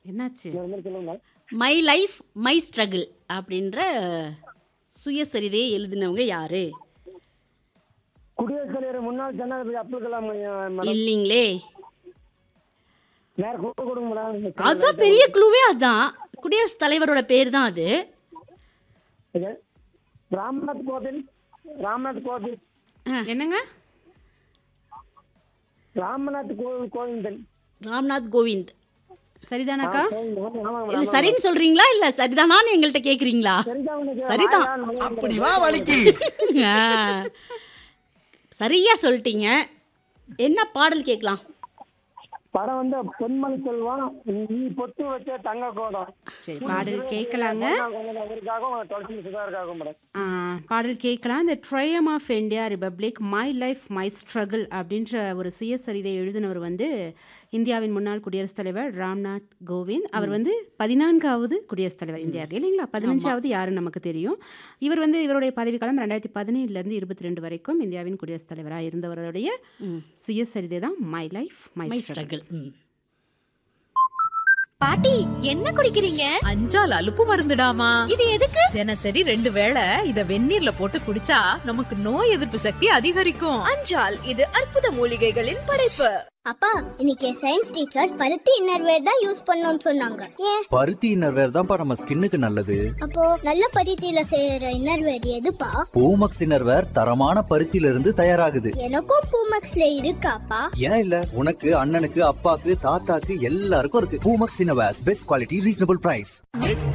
என்னாச்சு ஒரு மாதிரி சொல்லுங்க மை லைஃப் மை ஸ்ட்ரகிள் அப்படின்ற சுயசரிதையை எழுதினவங்க யாரு குடியரசுத் தலைவர் முன்னாள் ஜனாதிபதி அப்துல் கலாம் ஐயா, மேடம் இல்லைங்களே வேற கூப்பிட கொடுங்க மேடம் அதுதான் பெரிய குழுவே அதான் குடியரசுத் தலைவரோட பேர் தான் அது இது, ராம்நாத் கோவிந்த் ராம்நாத் கோவிந்த் என்னங்க ராம்நாத் கோவில் கோவிந்தன் ராம்நாத் கோவிந்த் சரிதானாக்கா கோவிந்த், ஆமா, ஆமா, ஆமா. இல்ல சரின்னு சொல்றீங்களா இல்ல சரிதானான்னு எங்கள்கிட்ட கேக்குறீங்களா சரிதான் உனக்கு சரிதான். வாயால் நுழைய அப்படி வா வலிக்கு ஆ. சரியா சொல்லிட்டீங்க என்ன பாடல் கேட்கலாம் படம் வந்து பொன்மணி செல்வம் நீ பொட்டு வச்ச தங்க கோடம் சரி பாடல் கேட்கலாங்க அவருக்காகவும் துளசி சுதாருக்காகவும் மேடம் ஆ, பாடல் கேட்கலாம் இந்த triumph of India republic my life my struggle அப்படின்ற ஒரு சுயசரிதை எழுதினவர் வந்து இந்தியாவின் முன்னாள் குடியரசுத் தலைவர் ராம்நாத் கோவிந்த் அவர் வந்து பதினான்காவது குடியரசுத் தலைவர் இந்தியாவுக்கு இல்லைங்களா பதினஞ்சாவது யாருன்னு நமக்கு தெரியும் இவர் வந்து இவருடைய பதவிக்காலம் ரெண்டாயிரத்தி பதினேழுலேருந்து இருபத்தி ரெண்டு வரைக்கும் இந்தியாவின் குடியரசுத் தலைவராக இருந்தவருடைய சுயசரிதை தான் my life my my struggle struggle பாட்டி என்ன குடிக்கிறீங்க அஞ்சால் அலுப்பு மருந்துடாமா இது எதுக்கு தினசரி ரெண்டு வேளை இத வெந்நீர்ல போட்டு குடிச்சா நமக்கு நோய் எதிர்ப்பு சக்தி அதிகரிக்கும் அஞ்சால் இது அற்புத மூலிகைகளின் படைப்பு அப்பா இன்னைக்கு சயின்ஸ் டீச்சர் பருத்தி இன்னர்வேர் தான் யூஸ் பண்ணணும்னு சொன்னாங்க ஏன் பருத்தி இன்னர்வேர் தான்ப்பா நம்ம ஸ்கின்னுக்கு நல்லது அப்போ நல்ல பருத்தியில செய்யற இன்னர்வேர் எதுப்பா பூமக்ஸ் இன்னர்வேர் தரமான பருத்தியில இருந்து தயாராகுது எனக்கும் பூமக்ஸ்ல இருக்காப்பா ஏன் இல்ல உனக்கு அண்ணனுக்கு அப்பாக்கு தாத்தாக்கு எல்லாருக்கும் இருக்கு Poomex innerwears best quality reasonable price